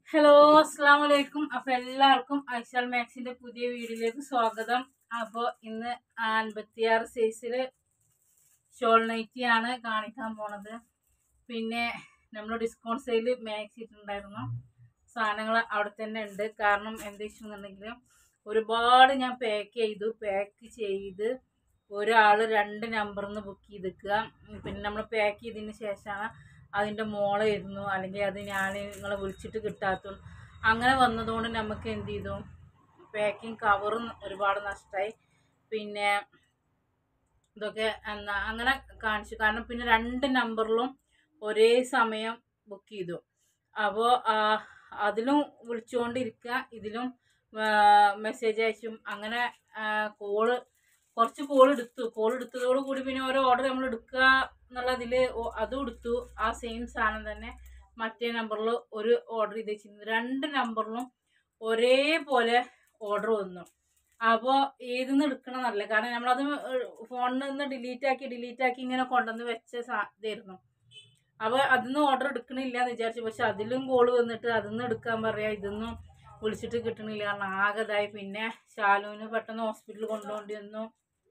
hello അസ്സാം വലൈക്കും അപ്പൊ എല്ലാവർക്കും ഐശാൽ മാക്സിന്റെ പുതിയ വീഡിയോയിലേക്ക് സ്വാഗതം അപ്പോൾ ഇന്ന് അൻപത്തിയാറ് സൈസില് ഷോൾ നൈറ്റി ആണ് കാണിക്കാൻ പോണത് പിന്നെ നമ്മൾ ഡിസ്കൗണ്ട് സെയിൽ മാക്സ് ഇട്ടിട്ടുണ്ടായിരുന്നു സാധനങ്ങൾ അവിടെ തന്നെ ഉണ്ട് കാരണം എന്താ വെച്ചിട്ടുണ്ടെങ്കിൽ ഒരുപാട് ഞാൻ പാക്ക് ചെയ്തു പാക്ക് ചെയ്ത് ഒരാൾ രണ്ട് നമ്പറിൽ നിന്ന് ബുക്ക് ചെയ്തിക്കുക പിന്നെ നമ്മൾ പാക്ക് ചെയ്തതിന് ശേഷമാണ് അതിൻ്റെ മോളെ ഇരുന്നു അല്ലെങ്കിൽ അത് ഞാൻ നിങ്ങളെ വിളിച്ചിട്ട് കിട്ടാത്ത അങ്ങനെ വന്നതുകൊണ്ട് നമുക്ക് എന്ത് ചെയ്തു പാക്കിംഗ് കവറും ഒരുപാട് നഷ്ടമായി പിന്നെ ഇതൊക്കെ എന്നാ അങ്ങനെ കാണിച്ചു കാരണം പിന്നെ രണ്ട് നമ്പറിലും ഒരേ സമയം ബുക്ക് ചെയ്തു അപ്പോൾ അതിലും വിളിച്ചുകൊണ്ടിരിക്കുക ഇതിലും മെസ്സേജ് അയച്ചും അങ്ങനെ കോള് കുറച്ച് കോൾ എടുത്തു കോൾ എടുത്തതോട് കൂടി പിന്നെ ഓരോ ഓർഡർ നമ്മൾ എടുക്കുക എന്നുള്ളതിൽ അതും എടുത്തു ആ സെയിം സാധനം തന്നെ മറ്റേ നമ്പറിൽ ഒരു ഓർഡർ ചെയ്ത് വെച്ചിരുന്നു രണ്ട് നമ്പറിലും ഒരേപോലെ ഓർഡർ വന്നു അപ്പോൾ ഏതിന്ന് എടുക്കണം എന്നല്ല കാരണം നമ്മളത് ഫോണിൽ നിന്ന് ഡിലീറ്റ് ആക്കി ഡിലീറ്റ് ആക്കി ഇങ്ങനെ കൊണ്ടുവന്ന് വെച്ച സാ ഇതായിരുന്നു അപ്പോൾ അതിന്ന് ഓർഡർ എടുക്കണില്ല എന്ന് വിചാരിച്ചു പക്ഷെ അതിലും കോൾ വന്നിട്ട് അതിന്ന് എടുക്കാൻ പറയാം ഇതൊന്നും വിളിച്ചിട്ട് കിട്ടണില്ല കാരണം ആകതായി പിന്നെ ശാലുവിന് പെട്ടെന്ന് ഹോസ്പിറ്റലിൽ കൊണ്ടുപോകേണ്ടി വന്നു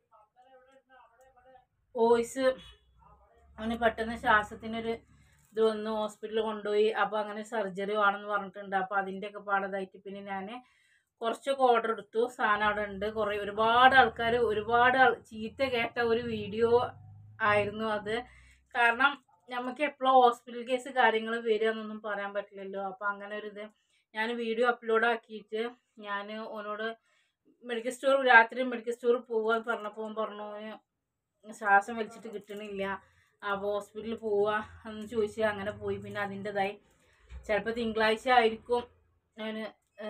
വോയിസ് അവന് പെട്ടെന്ന് ശ്വാസത്തിനൊരു ഇത് വന്നു ഹോസ്പിറ്റലിൽ കൊണ്ടുപോയി അപ്പോൾ അങ്ങനെ സർജറി വേണമെന്ന് പറഞ്ഞിട്ടുണ്ട് അപ്പോൾ അതിൻ്റെയൊക്കെ പാടതായിട്ട് പിന്നെ ഞാൻ കുറച്ചൊക്കെ ഓർഡർ എടുത്തു സാധനം അവിടെ ഉണ്ട് കുറേ ഒരുപാട് ആൾക്കാർ ഒരുപാട് ആൾ ചീത്ത കേട്ട ഒരു വീഡിയോ ആയിരുന്നു അത് കാരണം നമുക്ക് എപ്പോഴും ഹോസ്പിറ്റൽ കേസ് കാര്യങ്ങൾ വരിക എന്നൊന്നും പറയാൻ പറ്റില്ലല്ലോ അപ്പോൾ അങ്ങനെ ഒരു ഇത് ഞാൻ വീഡിയോ അപ്ലോഡ് ആക്കിയിട്ട് ഞാൻ ഓനോട് മെഡിക്കൽ സ്റ്റോർ രാത്രി മെഡിക്കൽ സ്റ്റോറിൽ പോകാൻ പറഞ്ഞപ്പോൾ പറഞ്ഞു "ഓന് ശ്വാസം വലിച്ചിട്ട് കിട്ടണില്ല അപ്പോൾ ഹോസ്പിറ്റലിൽ പോവുക എന്ന് ചോദിച്ച് അങ്ങനെ പോയി പിന്നെ അതിൻ്റെതായി ചിലപ്പോൾ തിങ്കളാഴ്ച ആയിരിക്കും ഞാൻ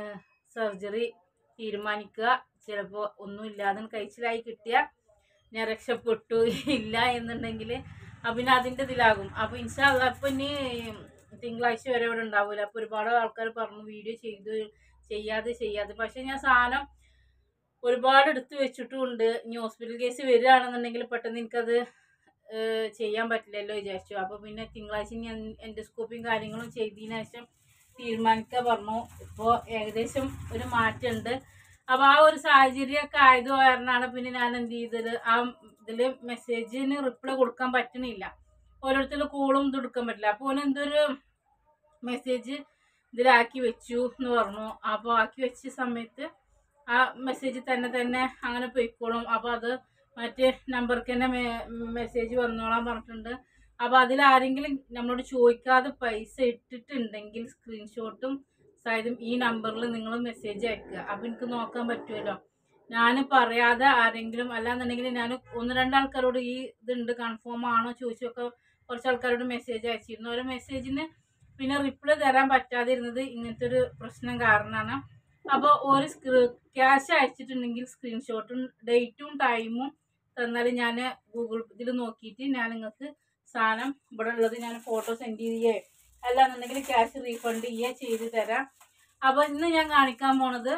സർജറി തീരുമാനിക്കുക ചിലപ്പോൾ ഒന്നുമില്ലാതെ കഴിച്ചിലായി കിട്ടിയാൽ ഞാൻ രക്ഷപ്പെട്ടു ഇല്ല എന്നുണ്ടെങ്കിൽ അപ്പം പിന്നെ അതിൻ്റെ ഇതിലാകും അപ്പോൾ ഇൻഷാല്ല അപ്പം ഇനി തിങ്കളാഴ്ച വരെ ഇവിടെ ഉണ്ടാവില്ല അപ്പോൾ ഒരുപാട് ആൾക്കാർ പറഞ്ഞു വീഡിയോ ചെയ്തു ചെയ്യാതെ ചെയ്യാതെ പക്ഷേ ഞാൻ സാധനം ഒരുപാട് എടുത്ത് വെച്ചിട്ടുമുണ്ട് ഇനി ഹോസ്പിറ്റൽ കേസ് വരികയാണെന്നുണ്ടെങ്കിൽ പെട്ടെന്ന് എനിക്കത് ഏഹ് ചെയ്യാൻ പറ്റില്ലല്ലോ വിചാരിച്ചു അപ്പോൾ പിന്നെ തിങ്കളാഴ്ച ഞാൻ എൻഡോസ്കോപ്പിയും കാര്യങ്ങളും ചെയ്തതിന് ശേഷം തീരുമാനിക്കാൻ പറഞ്ഞു ഇപ്പോൾ ഏകദേശം ഒരു മാറ്റമുണ്ട് അപ്പോൾ ആ ഒരു സാഹചര്യമൊക്കെ ആയത് കാരണമാണ് പിന്നെ ഞാൻ എന്ത് ചെയ്തത് ആ ഇതിൽ മെസ്സേജിന് റിപ്ലൈ കൊടുക്കാൻ പറ്റണില്ല ഓരോരുത്തരുടെ കോളും ഇത് എടുക്കാൻ പറ്റില്ല അപ്പോൾ ഓന് എന്തൊരു മെസ്സേജ് ഇതിലാക്കി വെച്ചു എന്ന് പറഞ്ഞു അപ്പോൾ ആക്കി വെച്ച സമയത്ത് ആ മെസ്സേജ് തന്നെ തന്നെ അങ്ങനെ പോയിക്കോളും അപ്പോൾ അത് മറ്റേ നമ്പർക്ക് തന്നെ മെസ്സേജ് വന്നോളാൻ പറഞ്ഞിട്ടുണ്ട് അപ്പോൾ അതിൽ ആരെങ്കിലും നമ്മളോട് ചോദിക്കാതെ പൈസ ഇട്ടിട്ടുണ്ടെങ്കിൽ സ്ക്രീൻഷോട്ടും സഹിതം ഈ നമ്പറിൽ നിങ്ങൾ മെസ്സേജ് അയക്കുക അപ്പോൾ എനിക്ക് നോക്കാൻ പറ്റുമല്ലോ ഞാൻ പറയാതെ ആരെങ്കിലും അല്ലാന്നുണ്ടെങ്കിൽ ഞാൻ ഒന്ന് രണ്ട് ആൾക്കാരോട് ഈ ഇതുണ്ട് കൺഫേം ആണോ ചോദിച്ചൊക്കെ കുറച്ച് ആൾക്കാരോട് മെസ്സേജ് അയച്ചിരുന്നു ഓരോ മെസ്സേജിന് പിന്നെ റിപ്ലൈ തരാൻ പറ്റാതിരുന്നത് ഇങ്ങനത്തെ ഒരു പ്രശ്നം കാരണമാണ് അപ്പോൾ ഒരു ക്യാഷ് അയച്ചിട്ടുണ്ടെങ്കിൽ സ്ക്രീൻഷോട്ടും ഡേറ്റും ടൈമും തന്നാൽ ഞാൻ ഗൂഗിൾ ഇതിൽ നോക്കിയിട്ട് ഞാൻ നിങ്ങൾക്ക് സാധനം ഇവിടെ ഉള്ളത് ഞാൻ ഫോട്ടോ സെൻഡ് ചെയ്യുകയോ അല്ലാന്നുണ്ടെങ്കിൽ ക്യാഷ് റീഫണ്ട് ചെയ്യുക ചെയ്ത് തരാം അപ്പോൾ ഇന്ന് ഞാൻ കാണിക്കാൻ പോണത്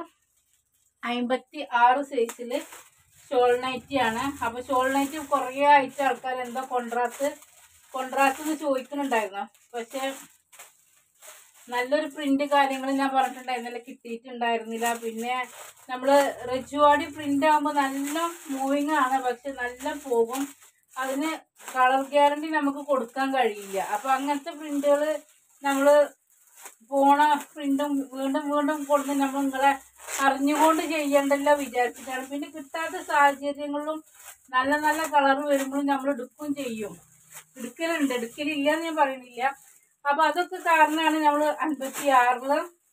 അമ്പത്തി ആറ് സൈസിൽ ഷോൾ നൈറ്റി ആണ് അപ്പോൾ ഷോൾ നൈറ്റി കുറേ ആയിട്ട് ആൾക്കാർ എന്താ കൊൺട്രാക്ട് കൊൺട്രാക്ട് എന്ന് ചോദിക്കുന്നുണ്ടായിരുന്നു പക്ഷേ നല്ലൊരു പ്രിന്റ് കാര്യങ്ങൾ ഞാൻ പറഞ്ഞിട്ടുണ്ടായിരുന്നില്ല കിട്ടിയിട്ടുണ്ടായിരുന്നില്ല പിന്നെ നമ്മൾ റെജുവാടി പ്രിന്റ് ആകുമ്പോൾ നല്ല മൂവിങ് ആണ് പക്ഷെ നല്ല പോകും അതിന് കളർ ഗ്യാരണ്ടി നമുക്ക് കൊടുക്കാൻ കഴിയില്ല അപ്പോൾ അങ്ങനത്തെ പ്രിന്റുകൾ നമ്മൾ പോണ പ്രിന്റും വീണ്ടും വീണ്ടും കൊടുത്ത് നമ്മൾ നിങ്ങളെ അറിഞ്ഞുകൊണ്ട് ചെയ്യണ്ടല്ലോ വിചാരിച്ചിട്ടാണ് പിന്നെ കിട്ടാത്ത സാഹചര്യങ്ങളിലും നല്ല നല്ല കളർ വരുമ്പോഴും നമ്മൾ എടുക്കുകയും ചെയ്യും എടുക്കലുണ്ട് എടുക്കലില്ല എന്ന് ഞാൻ പറയുന്നില്ല അപ്പൊ അതൊക്കെ കാരണമാണ് നമ്മൾ അൻപത്തി ആറില്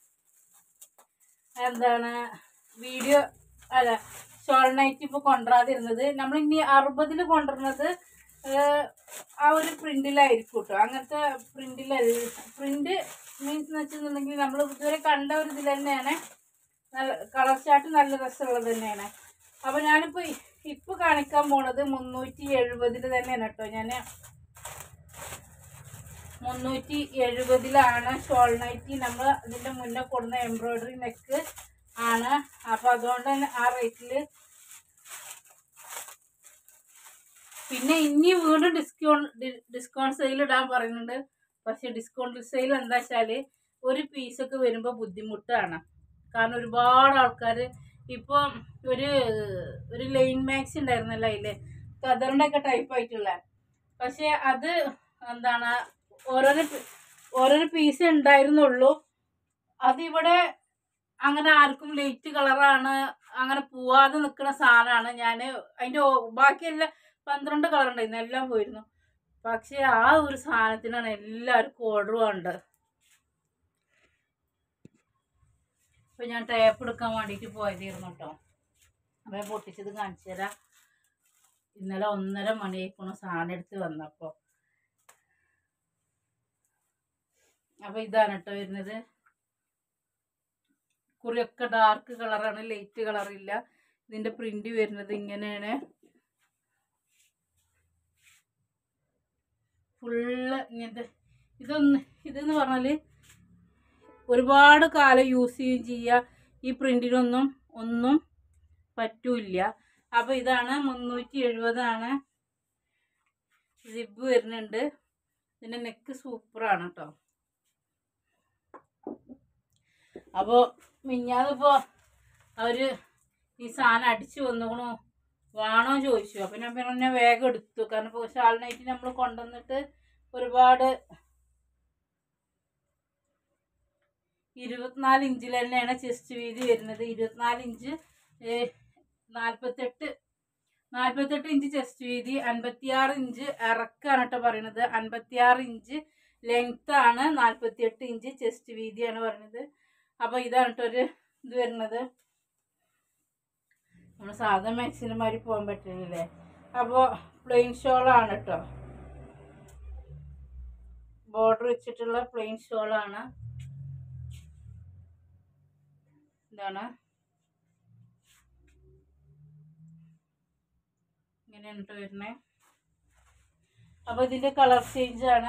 എന്താണ് വീഡിയോ അല്ല ഷോൾ നൈറ്റ് ഇപ്പൊ കൊണ്ടുവരാതിരുന്നത് നമ്മൾ ഇനി അറുപതിൽ കൊണ്ടുവരുന്നത് ആ ഒരു പ്രിന്റിലായിരിക്കും കേട്ടോ അങ്ങനത്തെ പ്രിന്റിലല്ല പ്രിന്റ് മീൻസ് എന്ന് വെച്ചിട്ടുണ്ടെങ്കിൽ നമ്മൾ ഇതുവരെ കണ്ട ഒരു ഇതിൽ തന്നെയാണ് നല്ല കളർ ചാർട്ട് നല്ല രസമുള്ളത് തന്നെയാണ് അപ്പൊ ഞാനിപ്പോ ഇപ്പൊ കാണിക്കാൻ പോണത് മുന്നൂറ്റി എഴുപതിൽ തന്നെയാണ് കേട്ടോ ഞാൻ മുന്നൂറ്റി എഴുപതിലാണ് ഷോൾ നൈറ്റി നമ്മൾ ഇതിൻ്റെ മുന്നേ കൊടുന്ന എംബ്രോയിഡറി നെക്ക് ആണ് അപ്പോൾ അതുകൊണ്ട് തന്നെ ആ റേറ്റിൽ പിന്നെ ഇനി വീണ്ടും ഡിസ്കൗണ്ട് ഡിസ്കൗണ്ട് സെയിൽ ഇടാൻ പറയുന്നുണ്ട് പക്ഷെ ഡിസ്കൗണ്ട് സെയിൽ എന്താ വെച്ചാൽ ഒരു പീസൊക്കെ വരുമ്പോൾ ബുദ്ധിമുട്ടാണ് കാരണം ഒരുപാട് ആൾക്കാർ ഇപ്പം ഒരു ഒരു ലൈൻ മാക്സ് ഉണ്ടായിരുന്നല്ലോ അതിൽ കതറിൻ്റെ ഒക്കെ ടൈപ്പ് ആയിട്ടുള്ള പക്ഷേ അത് എന്താണ് ഓരോരോ പി- ഓരോരോ പീസ് ഉണ്ടായിരുന്നുള്ളൂ അതിവിടെ അങ്ങനെ ആർക്കും ലൈറ്റ് കളറാണ് അങ്ങനെ പോവാതെ നിൽക്കുന്ന സാധനമാണ് ഞാൻ അതിൻ്റെ ബാക്കിയെല്ലാം പന്ത്രണ്ട് കളർ ഉണ്ടായിരുന്നു എല്ലാം പോയിരുന്നു പക്ഷേ ആ ഒരു സാധനത്തിനാണ് എല്ലാവർക്കും ഓർഡർ വേണ്ടത് ഇപ്പൊ ഞാൻ ടേപ്പ് എടുക്കാൻ വേണ്ടിയിട്ട് പോയതായിരുന്നു കേട്ടോ അപ്പൊ ഞാൻ പൊട്ടിച്ചത് കാണിച്ചു തരാം ഇന്നലെ ഒന്നര മണിയായിക്കണ സാധനം എടുത്ത് വന്നപ്പോ അപ്പൊ ഇതാണ് കേട്ടോ വരുന്നത് കുറിയൊക്കെ ഡാർക്ക് കളറാണ് ലൈറ്റ് കളറില്ല ഇതിന്റെ പ്രിന്റ് വരുന്നത് ഇങ്ങനെയാണ് ഫുള്ള് ഇങ്ങനത്തെ ഇതൊന്ന് ഇതെന്ന് പറഞ്ഞാല് ഒരുപാട് കാലം യൂസ് ചെയ്യുകയും ചെയ്യുക ഈ പ്രിന്റിനൊന്നും ഒന്നും പറ്റൂല അപ്പോൾ ഇതാണ് മുന്നൂറ്റി എഴുപതാണ് സിബ് വരുന്നുണ്ട് ഇതിൻ്റെ നെക്ക് സൂപ്പറാണ് കേട്ടോ അപ്പോൾ മിഞ്ഞാതിപ്പോൾ അവർ ഈ സാധനം അടിച്ചു വന്നുകണു വേണോ ചോദിച്ചു അപ്പം ഞാൻ പിന്നെ വേഗം എടുത്തു കാരണം ഇപ്പോൾ ഷാളിനായിട്ട് നമ്മൾ കൊണ്ടുവന്നിട്ട് ഒരുപാട് ഇരുപത്തിനാല് ഇഞ്ചിൽ തന്നെയാണ് ചെസ്റ്റ് വീതി വരുന്നത് ഇരുപത്തിനാല് ഇഞ്ച് ഏഹ്, നാൽപ്പത്തെട്ട് നാൽപ്പത്തെട്ട് ഇഞ്ച് ചെസ്റ്റ് വീതി അൻപത്തിയാറ് ഇഞ്ച് ഇറക്കാണ് കേട്ടോ പറയണത് അൻപത്തിയാറ് ഇഞ്ച് ലെങ്ത് ആണ് നാൽപ്പത്തിയെട്ട് ഇഞ്ച് ചെസ്റ്റ് വീതിയാണ് പറയുന്നത് അപ്പോൾ ഇതാണ് കേട്ടോ ഒരു ഇത് വരുന്നത് നമ്മൾ സാധാ മാക്സിന് മാതിരി പോകാൻ പറ്റില്ലല്ലേ അപ്പോൾ പ്ലെയിൻ ഷോളാണ് കേട്ടോ ബോർഡർ വെച്ചിട്ടുള്ള പ്ലെയിൻ ഷോളാണ് ഇതാണ് ഇങ്ങനെയാണ് കേട്ടോ വരുന്നത് അപ്പോൾ ഇതിൻ്റെ കളർ ചേഞ്ച് ആണ്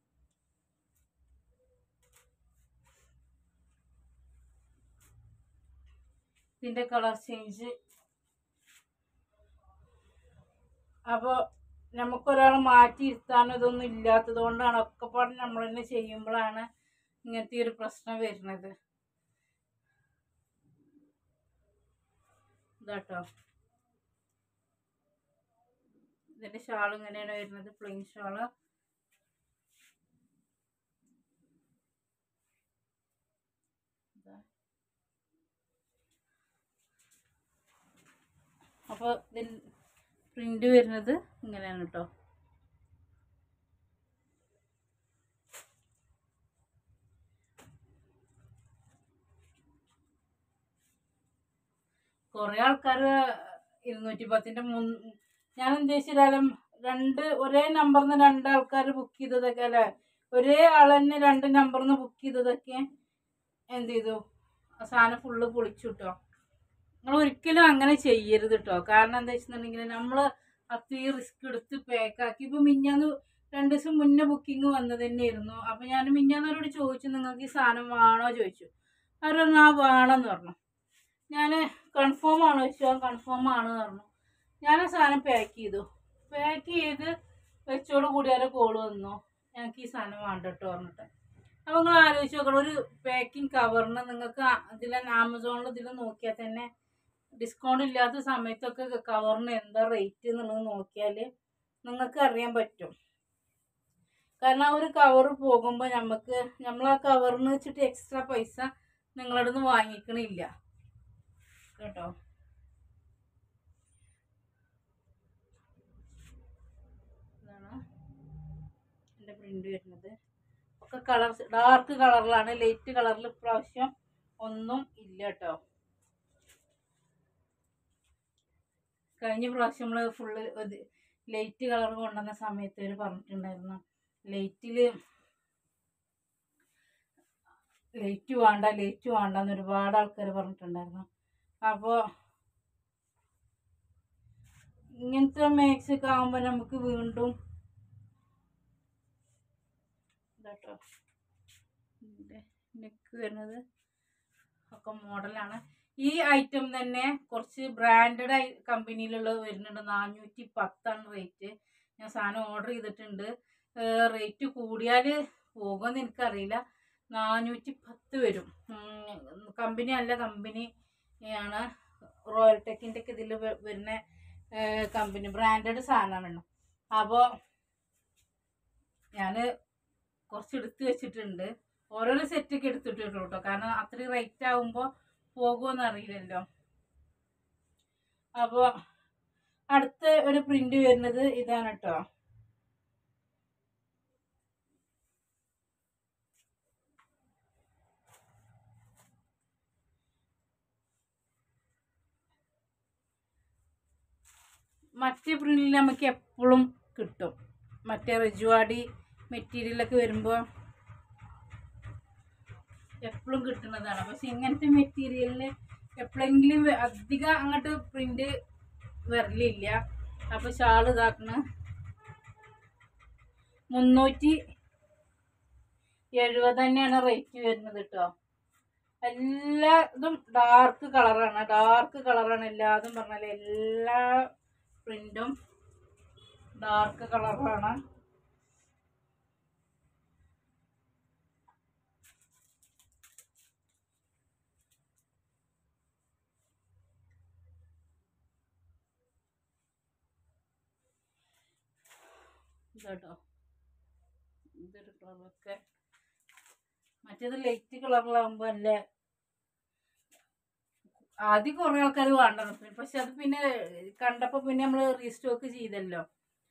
ഇതിൻ്റെ കളർ ചേഞ്ച് അപ്പോൾ നമുക്കൊരാൾ മാറ്റി ഇരുത്താനോ ഇതൊന്നും ഇല്ലാത്തത് കൊണ്ടാണ് ഒക്കെപ്പാട് നമ്മൾ തന്നെ ചെയ്യുമ്പോഴാണ് ഇങ്ങനത്തെ ഒരു പ്രശ്നം വരുന്നത് ഇതാട്ടോ ഇതിന്റെ ഷാൾ ഇങ്ങനെയാണ് വരുന്നത് പ്ലെയിൻ ഷാള് അപ്പോൾ ഇതിൽ പ്രിന്റ് വരുന്നത് ഇങ്ങനെയാണ് കേട്ടോ കുറേ ആൾക്കാർ ഇരുന്നൂറ്റി പത്തിൻ്റെ മുൻ ഞാൻ ഉദ്ദേശിച്ചാലും രണ്ട് ഒരേ നമ്പറിൽ നിന്ന് രണ്ട് ആൾക്കാർ ബുക്ക് ചെയ്തതൊക്കെ അല്ലേ ഒരേ ആൾ തന്നെ രണ്ട് നമ്പറിൽ നിന്ന് ബുക്ക് ചെയ്തതൊക്കെ എന്ത് ചെയ്തു ആ സാധനം ഫുള്ള് പൊളിച്ചു കേട്ടോ നിങ്ങൾ ഒരിക്കലും അങ്ങനെ ചെയ്യരുത് കേട്ടോ കാരണം എന്താ വെച്ചിട്ടുണ്ടെങ്കിൽ നമ്മൾ അത്രയും റിസ്ക് എടുത്ത് പാക്കാക്കി ഇപ്പം മിഞ്ഞാന്ന് രണ്ട് ദിവസം മുന്നേ ബുക്കിംഗ് വന്നത് തന്നെയായിരുന്നു അപ്പം ഞാൻ മിഞ്ഞാന്നവരോട് ചോദിച്ചു നിങ്ങൾക്ക് ഈ സാധനം വേണോ ചോദിച്ചു അവർ പറഞ്ഞു ആ വേണമെന്ന് പറഞ്ഞു ഞാൻ കൺഫേം ആണോ ചോദിച്ചു കൺഫേം ആണെന്ന് പറഞ്ഞു ഞാൻ ആ സാധനം പാക്ക് ചെയ്തു പാക്ക് ചെയ്ത് വെച്ചോട് കൂടി ആരോ കോള് വന്നു ഞങ്ങൾക്ക് ഈ സാധനം വേണ്ട കേട്ടോ പറഞ്ഞിട്ട് അപ്പോൾ നിങ്ങൾ ആലോചിച്ച് നോക്കണം ഒരു പാക്കിംഗ് കവറിന് നിങ്ങൾക്ക് ഇതിൽ ആമസോണിൽ ഇതിൽ നോക്കിയാൽ തന്നെ ഡിസ്കൗണ്ട് ഇല്ലാത്ത സമയത്തൊക്കെ കവറിന് എന്താ റേറ്റ് എന്നുള്ളത് നോക്കിയാൽ നിങ്ങൾക്ക് അറിയാൻ പറ്റും കാരണം ആ ഒരു കവർ പോകുമ്പോൾ നമുക്ക് നമ്മൾ ആ കവറിന് വെച്ചിട്ട് എക്സ്ട്രാ പൈസ നിങ്ങളുടെ നിന്ന് വാങ്ങിക്കണില്ല കേട്ടോ ഇതാണ് എൻ്റെ പ്രിന്റ് വരുന്നത് ഒക്കെ കളർ ഡാർക്ക് കളറിലാണ് ലൈറ്റ് കളറിൽ ഇപ്രാവശ്യം ഒന്നും ഇല്ല കേട്ടോ കഴിഞ്ഞ പ്രാവശ്യം നമ്മൾ ഫുള്ള് ലൈറ്റ് കളർ കൊണ്ടുവന്ന സമയത്ത് അവർ പറഞ്ഞിട്ടുണ്ടായിരുന്നു ലൈറ്റിൽ ലൈറ്റ് വേണ്ട ലൈറ്റ് വേണ്ട എന്ന് ഒരുപാട് ആൾക്കാർ പറഞ്ഞിട്ടുണ്ടായിരുന്നു അപ്പോൾ ഇങ്ങനത്തെ മാക്സ് ഒക്കെ ആകുമ്പോൾ നമുക്ക് വീണ്ടും ഇതാട്ടോ നെക്ക് വരുന്നത് ഒക്കെ മോഡലാണ് ഈ ഐറ്റം തന്നെ കുറച്ച് ബ്രാൻഡഡ് കമ്പനിയിലുള്ളത് വരുന്നുണ്ട് നാനൂറ്റി പത്താണ് റേറ്റ് ഞാൻ സാധനം ഓർഡർ ചെയ്തിട്ടുണ്ട് റേറ്റ് കൂടിയാൽ പോകുമെന്ന് എനിക്കറിയില്ല നാനൂറ്റി പത്ത് വരും കമ്പനി അല്ല കമ്പനി ആണ് റോയൽ ടെക്കിൻ്റെ ഒക്കെ ഇതിൽ വരുന്ന കമ്പനി ബ്രാൻഡഡ് സാധനമാണ് അപ്പോൾ ഞാൻ കുറച്ച് എടുത്ത് വെച്ചിട്ടുണ്ട് ഓരോരോ സെറ്റൊക്കെ എടുത്തിട്ടുള്ളൂ കേട്ടോ കാരണം അത്രയും റേറ്റ് ആകുമ്പോൾ പോകുമെന്ന് അറിയില്ലല്ലോ അപ്പോൾ അടുത്ത ഒരു പ്രിന്റ് വരുന്നത് ഇതാണ് കേട്ടോ മറ്റേ പ്രിന്റിൽ നമുക്ക് എപ്പോഴും കിട്ടും മറ്റേ റിജുവാടി മെറ്റീരിയലൊക്കെ വരുമ്പോൾ എപ്പോഴും കിട്ടുന്നതാണ് പക്ഷെ ഇങ്ങനത്തെ മെറ്റീരിയലിന് എപ്പോഴെങ്കിലും അധികം അങ്ങോട്ട് പ്രിന്റ് വരലില്ല അപ്പോൾ ഷാൾ ഇതാക്കണ മുന്നൂറ്റി എഴുപത് തന്നെയാണ് റേറ്റ് വരുന്നത് കേട്ടോ എല്ലാതും ഡാർക്ക് കളറാണ് ഡാർക്ക് കളറാണ് എല്ലാതും പറഞ്ഞാൽ എല്ലാ പ്രിന്റും ഡാർക്ക് കളറാണ് ഇതാട്ടോ ഇതൊരു കളറൊക്കെ മറ്റേത് ലൈറ്റ് കളറിലാകുമ്പോൾ നല്ല ആദ്യം കുറേ ആൾക്കാർ വേണ്ട പക്ഷെ അത് പിന്നെ കണ്ടപ്പോൾ പിന്നെ നമ്മൾ റീസ്റ്റോക്ക് ചെയ്തല്ലോ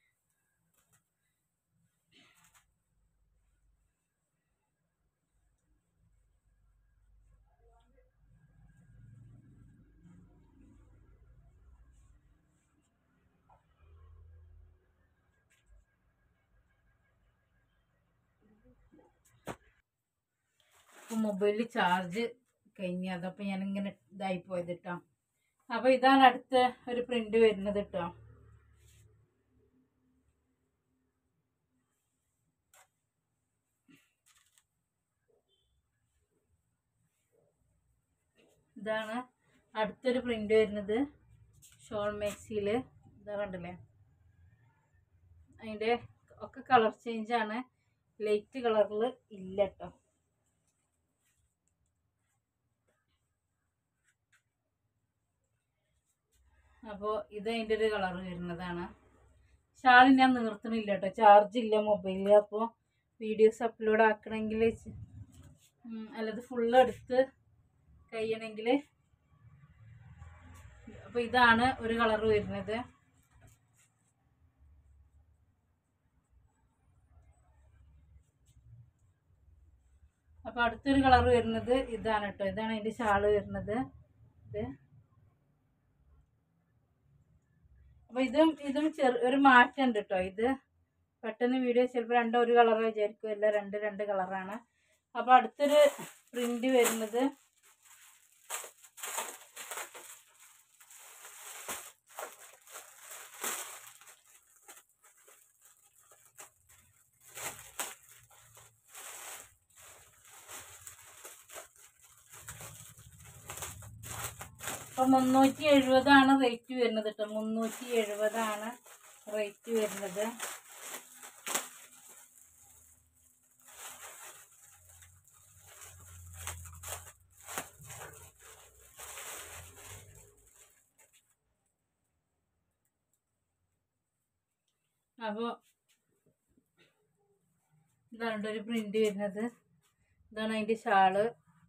ഇപ്പം മൊബൈലിൽ ചാർജ് കഴിഞ്ഞ് അതപ്പോൾ ഞാനിങ്ങനെ ഇതായി പോയത് കേട്ടോ അപ്പോൾ ഇതാണ് അടുത്ത ഒരു പ്രിന്റ് വരുന്നത് കേട്ടോ ഇതാണ് അടുത്തൊരു പ്രിന്റ് വരുന്നത് ഷോൾ മാക്സിയിൽ ഇതാ കണ്ടില്ലേ അതിൻ്റെ ഒക്കെ കളർ ചേഞ്ച് ആണ് ലൈറ്റ് കളറിൽ ഇല്ല കേട്ടോ അപ്പോൾ ഇത് അതിൻ്റെ ഒരു കളർ വരുന്നതാണ് ഷാൾ ഞാൻ നിർത്തണില്ല കേട്ടോ ചാർജ് ഇല്ല മൊബൈലിൽ അപ്പോൾ വീഡിയോസ് അപ്ലോഡ് ആക്കണമെങ്കിൽ അല്ലത് ഫുള്ള് എടുത്ത് കഴിയണമെങ്കിൽ അപ്പോൾ ഇതാണ് ഒരു കളർ വരുന്നത് അപ്പോൾ അടുത്തൊരു കളർ വരുന്നത് ഇതാണ് കേട്ടോ ഇതാണ് അതിൻ്റെ ഷാള് വരുന്നത് ഇത് അപ്പോൾ ഇതും ഇതും ചെറു ഒരു മാറ്റം ഉണ്ട് കേട്ടോ ഇത് പെട്ടെന്ന് വീഡിയോ ചിലപ്പോൾ രണ്ടോ ഒരു കളർ വിചാരിക്കും എല്ലാം രണ്ട് രണ്ട് കളറാണ് അപ്പോൾ അടുത്തൊരു പ്രിന്റ് വരുന്നത് ഇപ്പം മുന്നൂറ്റി എഴുപതാണ് റേറ്റ് വരുന്നത് കേട്ടോ മുന്നൂറ്റി എഴുപതാണ് റേറ്റ് വരുന്നത് അപ്പോൾ ഇതാണ് ഒരു പ്രിന്റ് വരുന്നത് ഇതാണ് അതിൻ്റെ ഷാള്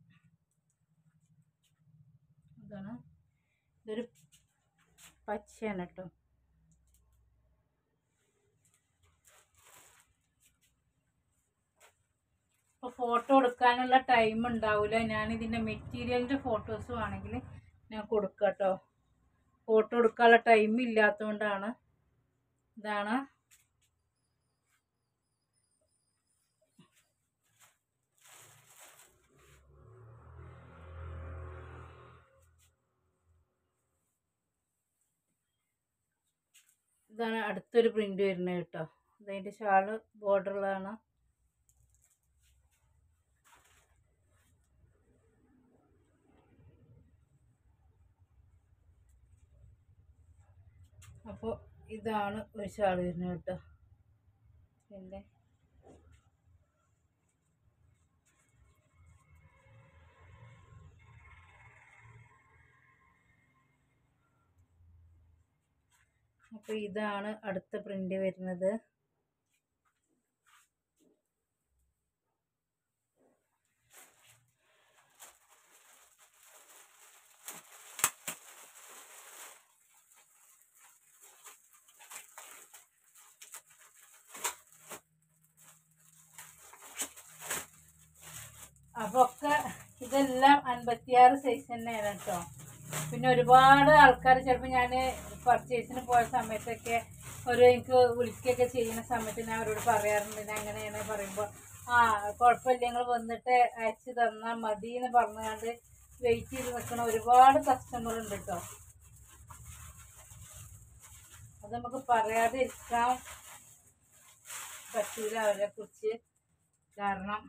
ഇതാണ് ഇതൊരു പച്ചയാണ് കേട്ടോ അപ്പോൾ ഫോട്ടോ എടുക്കാനുള്ള ടൈം ഉണ്ടാവില്ല ഞാൻ ഇതിൻ്റെ മെറ്റീരിയലിൻ്റെ ഫോട്ടോസും ആണെങ്കിൽ ഞാൻ കൊടുക്കാം കേട്ടോ ഫോട്ടോ എടുക്കാനുള്ള ടൈം ഇല്ലാത്തതുകൊണ്ടാണ് ഇതാണ് ഇതാണ് അടുത്തൊരു പ്രിന്റ് വരുന്നത് കേട്ടോ അതിൻ്റെ ഷാള് ബോർഡറിലാണ് അപ്പോൾ ഇതാണ് ഒരു ഷാള് വരുന്നത് കേട്ടോ പിന്നെ അപ്പോൾ ഇതാണ് അടുത്ത പ്രിൻ്റ് വരുന്നത് അപ്പോൾ ഒക്കെ ഇതെല്ലാം അൻപത്തിയാറ് സൈസ് തന്നെയാണ് കേട്ടോ പിന്നെ ഒരുപാട് ആൾക്കാർ ചിലപ്പോൾ ഞാൻ പർച്ചേസിന് പോയ സമയത്തൊക്കെ ഒരു എനിക്ക് വിളിക്കുകയൊക്കെ ചെയ്യുന്ന സമയത്ത് ഞാൻ അവരോട് പറയാറുണ്ട് ഞാൻ അങ്ങനെയാണ് പറയുമ്പോൾ ആ കുഴപ്പമില്ല നിങ്ങൾ വന്നിട്ട് അയച്ച് തന്നാൽ മതി എന്ന് പറഞ്ഞുകൊണ്ട് വെയിറ്റ് ചെയ്ത് നിൽക്കുന്ന ഒരുപാട് കസ്റ്റമർ ഉണ്ട് കേട്ടോ അത് നമുക്ക് പറയാതെ ഇരിക്കാൻ പറ്റൂല അവരെ കുറിച്ച് കാരണം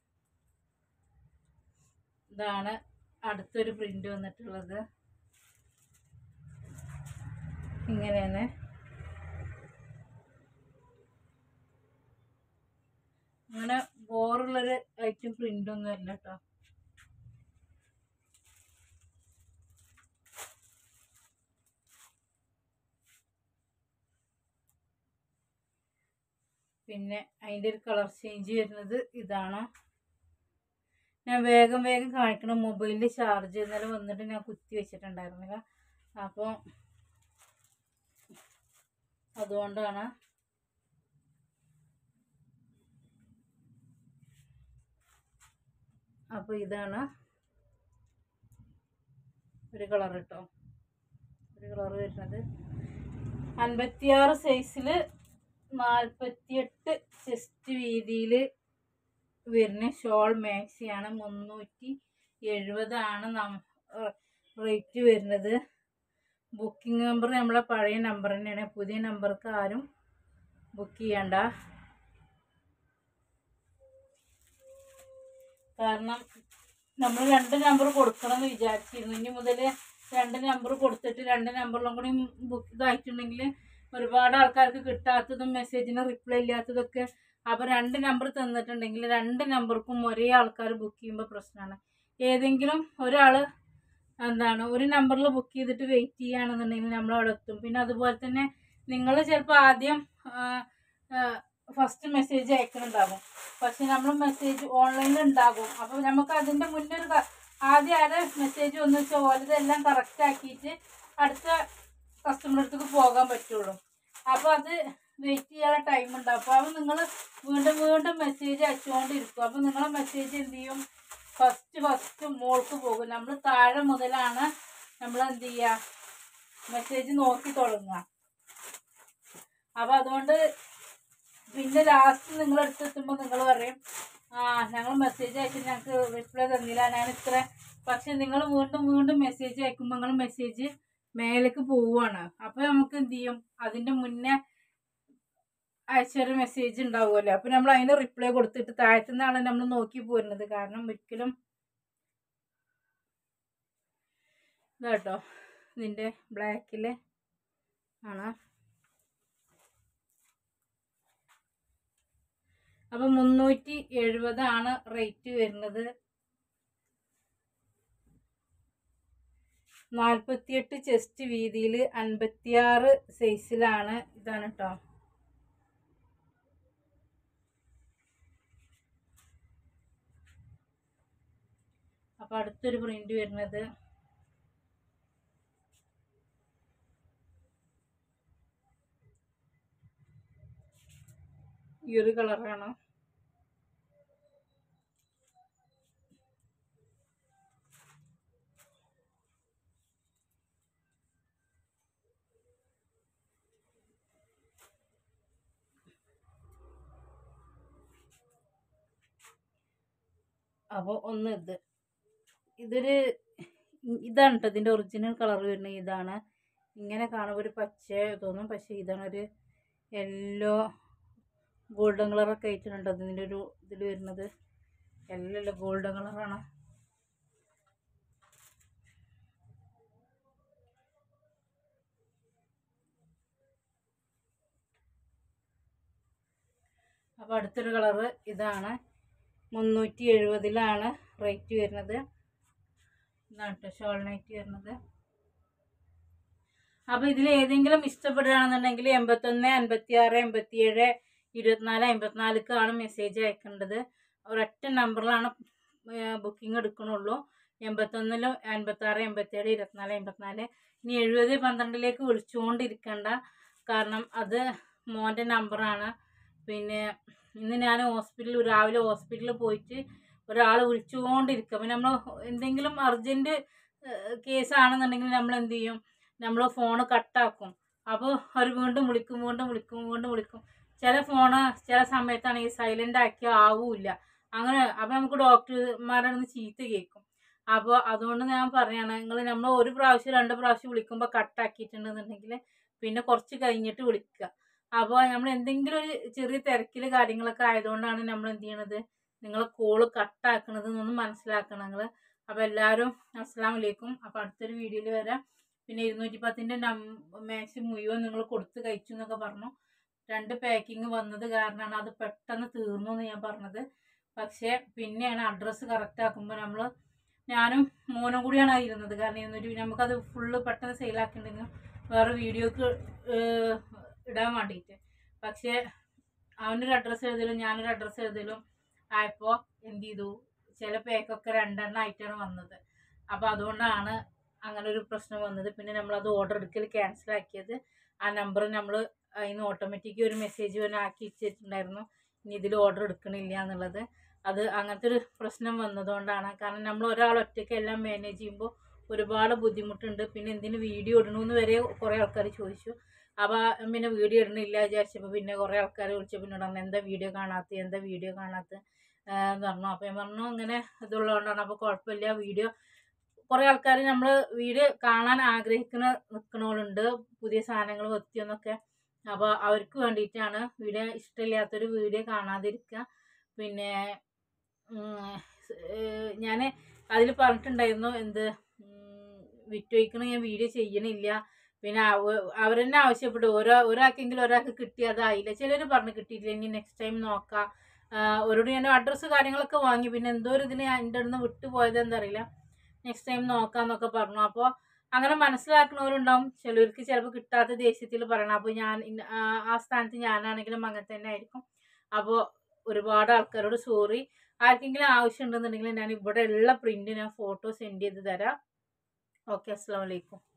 ഇതാണ് അടുത്തൊരു പ്രിന്റ് വന്നിട്ടുള്ളത് ഇങ്ങനെയാണ് അങ്ങനെ ബോറുള്ളൊരു ഐറ്റം പ്രിന്റ് ഒന്നും അല്ല കേട്ടോ പിന്നെ അതിൻ്റെ ഒരു കളർ ചേഞ്ച് വരുന്നത് ഇതാണ് ഞാൻ വേഗം വേഗം കാണിക്കണം മൊബൈലിൽ ചാർജ് ഇന്നലെ വന്നിട്ട് ഞാൻ കുത്തി വെച്ചിട്ടുണ്ടായിരുന്നില്ല അപ്പോൾ അതുകൊണ്ടാണ് അപ്പോൾ ഇതാണ് ഒരു കളർ കേട്ടോ ഒരു കളർ വരുന്നത് അൻപത്തിയാറ് സൈസിൽ നാൽപ്പത്തിയെട്ട് ചെസ്റ്റ് വീതിയിൽ വരുന്ന ഷോൾ മാക്സിയാണ് മുന്നൂറ്റി എഴുപതാണ് നം റേറ്റ് വരുന്നത് ബുക്കിംഗ് നമ്പർ നമ്മളെ പഴയ നമ്പർ തന്നെയാണ് പുതിയ നമ്പർക്ക് ആരും ബുക്ക് ചെയ്യണ്ട കാരണം നമ്മൾ രണ്ട് നമ്പർ കൊടുക്കണം എന്ന് വിചാരിച്ചിരുന്നു ഇനി മുതൽ രണ്ട് നമ്പർ കൊടുത്തിട്ട് രണ്ട് നമ്പറിലും കൂടി ബുക്ക് ഇതായിട്ടുണ്ടെങ്കിൽ ഒരുപാട് ആൾക്കാർക്ക് കിട്ടാത്തതും മെസ്സേജിന് റിപ്ലൈ ഇല്ലാത്തതൊക്കെ അപ്പോൾ രണ്ട് നമ്പർ തന്നിട്ടുണ്ടെങ്കിൽ രണ്ട് നമ്പർക്കും ഒരേ ആൾക്കാർ ബുക്ക് ചെയ്യുമ്പോൾ പ്രശ്നമാണ് ഏതെങ്കിലും ഒരാൾ എന്താണ് ഒരു നമ്പറിൽ ബുക്ക് ചെയ്തിട്ട് വെയിറ്റ് ചെയ്യുകയാണെന്നുണ്ടെങ്കിൽ നമ്മൾ അവിടെ എത്തും പിന്നെ അതുപോലെ തന്നെ നിങ്ങൾ ചിലപ്പോൾ ആദ്യം ഫസ്റ്റ് മെസ്സേജ് അയക്കുന്നുണ്ടാകും പക്ഷെ നമ്മൾ മെസ്സേജ് ഓൺലൈനിൽ ഉണ്ടാകും അപ്പോൾ നമുക്ക് അതിൻ്റെ മുന്നേ ഒരു ക- ആദ്യം ആരെ മെസ്സേജ് ഒന്ന് വെച്ചാൽ ഓലതെല്ലാം കറക്റ്റ് ആക്കിയിട്ട് അടുത്ത കസ്റ്റമർ അടുത്തേക്ക് പോകാൻ പറ്റുള്ളൂ അപ്പോൾ അത് വെയിറ്റ് ചെയ്യാനുള്ള ടൈം ഉണ്ടാവും അപ്പോൾ അത് നിങ്ങൾ വീണ്ടും വീണ്ടും മെസ്സേജ് അയച്ചുകൊണ്ടിരിക്കും അപ്പോൾ നിങ്ങളെ മെസ്സേജ് എന്ത് ചെയ്യും ഫസ്റ്റ് ഫസ്റ്റ് മോൾക്ക് പോകും നമ്മൾ താഴെ മുതലാണ് നമ്മൾ എന്ത് ചെയ്യുക മെസ്സേജ് നോക്കി തുടങ്ങുക അപ്പോൾ അതുകൊണ്ട് പിന്നെ ലാസ്റ്റ് നിങ്ങൾ അടുത്തെത്തുമ്പോൾ നിങ്ങൾ പറയും ആ ഞങ്ങൾ മെസ്സേജ് അയച്ചിട്ട് ഞങ്ങൾക്ക് റിപ്ലൈ തന്നില്ല ഞാൻ ഇത്ര പക്ഷെ നിങ്ങൾ വീണ്ടും വീണ്ടും മെസ്സേജ് അയക്കുമ്പോൾ നിങ്ങൾ മെസ്സേജ് മേലേക്ക് പോവുകയാണ് അപ്പോൾ നമുക്ക് എന്ത് ചെയ്യും അതിൻ്റെ മുന്നേ അയച്ചൊരു മെസ്സേജ് ഉണ്ടാവുമല്ലോ അപ്പോൾ നമ്മൾ അതിന് റിപ്ലൈ കൊടുത്തിട്ട് താഴത്തുനിന്നാണ് നമ്മൾ നോക്കി പോരുന്നത് കാരണം ഒരിക്കലും ഇതാട്ടോ ഇതിൻ്റെ ബ്ലാക്കിൽ ആണ് അപ്പം മുന്നൂറ്റി എഴുപതാണ് റേറ്റ് വരുന്നത് നാൽപ്പത്തിയെട്ട് ചെസ്റ്റ് വീതിയിൽ അൻപത്തിയാറ് സൈസിലാണ് ഇതാണ് കേട്ടോ അപ്പോൾ അടുത്തൊരു പ്രിന്റ് വരുന്നത് ഈ ഒരു കളറാണ് അപ്പോൾ ഒന്ന് ഇത് ഇതൊരു ഇതാണ് കേട്ടോ ഇതിൻ്റെ ഒറിജിനൽ കളർ വരുന്നത് ഇതാണ് ഇങ്ങനെ കാണുമ്പോൾ ഒരു പച്ച തോന്നും പക്ഷേ ഇതാണ് ഒരു യെല്ലോ ഗോൾഡൻ കളറൊക്കെ ആയിട്ടുണ്ട് ഇതിൻ്റെ ഒരു ഇതിൽ വരുന്നത് യെല്ലോ അല്ല ഗോൾഡൻ കളറാണ് അപ്പോൾ അടുത്തൊരു കളറ് ഇതാണ് മുന്നൂറ്റി എഴുപതിലാണ് റേറ്റ് വരുന്നത് ഇതാണ് കേട്ടോ ഷോൾ നൈറ്റ് വരുന്നത് അപ്പോൾ ഇതിൽ ഏതെങ്കിലും ഇഷ്ടപ്പെടുകയാണെന്നുണ്ടെങ്കിൽ എൺപത്തൊന്ന് അൻപത്തി ആറ് എൺപത്തി ഏഴ് ഇരുപത്തിനാല് അമ്പത്തിനാലിക്കാണ് മെസ്സേജ് അയക്കേണ്ടത് ഒരൊറ്റ നമ്പറിലാണ് ബുക്കിംഗ് എടുക്കണുള്ളൂ എൺപത്തൊന്നിലും എൺപത്താറ് എൺപത്തേഴ് ഇരുപത്തിനാല് എൺപത്തിനാല് ഇനി എഴുപത് പന്ത്രണ്ടിലേക്ക് വിളിച്ചുകൊണ്ടിരിക്കണ്ട കാരണം അത് മോൻ്റെ നമ്പറാണ് പിന്നെ ഇന്ന് ഞാൻ ഹോസ്പിറ്റലിൽ രാവിലെ ഹോസ്പിറ്റലിൽ പോയിട്ട് ഒരാൾ വിളിച്ചുകൊണ്ടിരിക്കുക അപ്പം നമ്മൾ എന്തെങ്കിലും അർജൻറ്റ് കേസാണെന്നുണ്ടെങ്കിൽ നമ്മൾ എന്ത് ചെയ്യും നമ്മൾ ഫോണ് കട്ടാക്കും അപ്പോൾ അവർ വീണ്ടും വിളിക്കും വീണ്ടും വിളിക്കും വീണ്ടും വിളിക്കും ചില ഫോണ് ചില സമയത്താണെങ്കിൽ സൈലൻ്റ് ആക്കിയാൽ ആവൂല അങ്ങനെ അപ്പോൾ നമുക്ക് ഡോക്ടർമാരുടെ നിന്ന് ചീത്ത കേൾക്കും അപ്പോൾ അതുകൊണ്ട് ഞാൻ പറയുകയാണ് നിങ്ങൾ നമ്മൾ ഒരു പ്രാവശ്യം രണ്ട് പ്രാവശ്യം വിളിക്കുമ്പോൾ കട്ടാക്കിയിട്ടുണ്ടെന്നുണ്ടെങ്കിൽ പിന്നെ കുറച്ച് കഴിഞ്ഞിട്ട് വിളിക്കുക അപ്പോൾ നമ്മൾ എന്തെങ്കിലും ഒരു ചെറിയ തിരക്കിൽ കാര്യങ്ങളൊക്കെ ആയതുകൊണ്ടാണ് നമ്മൾ എന്ത് ചെയ്യണത് നിങ്ങൾ കോള് കട്ടാക്കണത് എന്നൊന്ന് മനസ്സിലാക്കണം നിങ്ങൾ അപ്പോൾ എല്ലാവരും അസ്സാം വലൈക്കും അപ്പോൾ അടുത്തൊരു വീഡിയോയിൽ വരാം പിന്നെ ഇരുന്നൂറ്റി പത്തിൻ്റെ നം മാക്സി മുഴുവൻ നിങ്ങൾ കൊടുത്ത് കഴിച്ചു എന്നൊക്കെ പറഞ്ഞു രണ്ട് പാക്കിങ് വന്നത് കാരണമാണ് അത് പെട്ടെന്ന് തീർന്നു എന്ന് ഞാൻ പറഞ്ഞത് പക്ഷേ പിന്നെയാണ് അഡ്രസ്സ് കറക്റ്റ് ആക്കുമ്പോൾ നമ്മൾ ഞാനും മോനും കൂടിയാണ് ആ ഇരുന്നത് കാരണം ഇരുന്നൂറ്റി നമുക്കത് ഫുള്ള് പെട്ടെന്ന് സെയിലാക്കിയിട്ടുണ്ടെങ്കിൽ വേറെ വീഡിയോക്ക് ഇടാൻ വേണ്ടിയിട്ട് പക്ഷേ അവനൊരു അഡ്രസ്സ് എഴുതലും ഞാനൊരു അഡ്രസ്സ് എഴുതലും ആയപ്പോൾ എന്ത് ചെയ്തു ചില പാക്കൊക്കെ രണ്ടെണ്ണം ആയിട്ടാണ് വന്നത് അപ്പോൾ അതുകൊണ്ടാണ് അങ്ങനെ ഒരു പ്രശ്നം വന്നത് പിന്നെ നമ്മളത് ഓർഡർ എടുക്കൽ ക്യാൻസൽ ആക്കിയത് ആ നമ്പർ നമ്മൾ അതിന് ഓട്ടോമാറ്റിക് ഒരു മെസ്സേജ് തന്നെ ആക്കി വെച്ചിട്ടുണ്ടായിരുന്നു ഇനി ഇതിൽ ഓർഡർ എടുക്കണില്ല എന്നുള്ളത് അത് അങ്ങനത്തെ ഒരു പ്രശ്നം വന്നതുകൊണ്ടാണ് കാരണം നമ്മൾ ഒരാൾ ഒറ്റയ്ക്ക് എല്ലാം മാനേജ് ചെയ്യുമ്പോൾ ഒരുപാട് ബുദ്ധിമുട്ടുണ്ട് പിന്നെ എന്തിന് വീഡിയോ ഇടണമെന്ന് വരെ കുറേ ആൾക്കാർ ചോദിച്ചു അപ്പോൾ പിന്നെ വീഡിയോ ഇടണില്ല വിചാരിച്ചപ്പോൾ പിന്നെ കുറേ ആൾക്കാർ വിളിച്ചപ്പോൾ പിന്നെ പറഞ്ഞു എന്താ വീഡിയോ കാണാത്ത എന്താ വീഡിയോ കാണാത്ത എന്ന് പറഞ്ഞു അപ്പോൾ ഞാൻ പറഞ്ഞു അങ്ങനെ ഇതുള്ളതുകൊണ്ടാണ് അപ്പോൾ കുഴപ്പമില്ല വീഡിയോ കുറേ ആൾക്കാർ നമ്മൾ വീഡിയോ കാണാൻ ആഗ്രഹിക്കുന്ന നിൽക്കണവരുണ്ട് പുതിയ സാധനങ്ങൾ എത്തിയെന്നൊക്കെ അപ്പോൾ അവർക്ക് വേണ്ടിയിട്ടാണ് വീഡിയോ ഇഷ്ടമില്ലാത്തൊരു വീഡിയോ കാണാതിരിക്കുക പിന്നെ ഞാൻ അതിൽ പറഞ്ഞിട്ടുണ്ടായിരുന്നു എന്ത് വിറ്റോയ്ക്കണ ഞാൻ വീഡിയോ ചെയ്യണില്ല പിന്നെ അവർ തന്നെ ആവശ്യപ്പെട്ടു ഓരോ ഒരാൾക്കെങ്കിലും ഒരാൾക്ക് കിട്ടിയതായില്ല ചിലർ പറഞ്ഞ് കിട്ടിയില്ല ഇനി നെക്സ്റ്റ് ടൈം നോക്കാം അവരോട് ഞാൻ അഡ്രസ്സ് കാര്യങ്ങളൊക്കെ വാങ്ങി പിന്നെ എന്തോ ഒരു ഇതിന് എൻ്റെ അടുത്ത് വിട്ടുപോയത് എന്താ അറിയില്ല നെക്സ്റ്റ് ടൈം നോക്കാമെന്നൊക്കെ പറഞ്ഞു അപ്പോൾ അങ്ങനെ മനസ്സിലാക്കുന്നവരുണ്ടാവും ചിലർക്ക് ചിലപ്പോൾ കിട്ടാത്ത ദേഷ്യത്തിൽ പറയണം അപ്പോൾ ഞാൻ ഇന്ന- ആ ആ സ്ഥാനത്ത് ഞാനാണെങ്കിലും അങ്ങനെ തന്നെ ആയിരിക്കും അപ്പോൾ ഒരുപാട് ആൾക്കാരോട് സോറി ആർക്കെങ്കിലും ആവശ്യം ഉണ്ടെന്നുണ്ടെങ്കിൽ ഞാൻ ഇവിടെ ഉള്ള പ്രിൻ്റ് ഞാൻ ഫോട്ടോ സെൻഡ് ചെയ്ത് തരാം ഓക്കെ അസ്സാം വലൈക്കും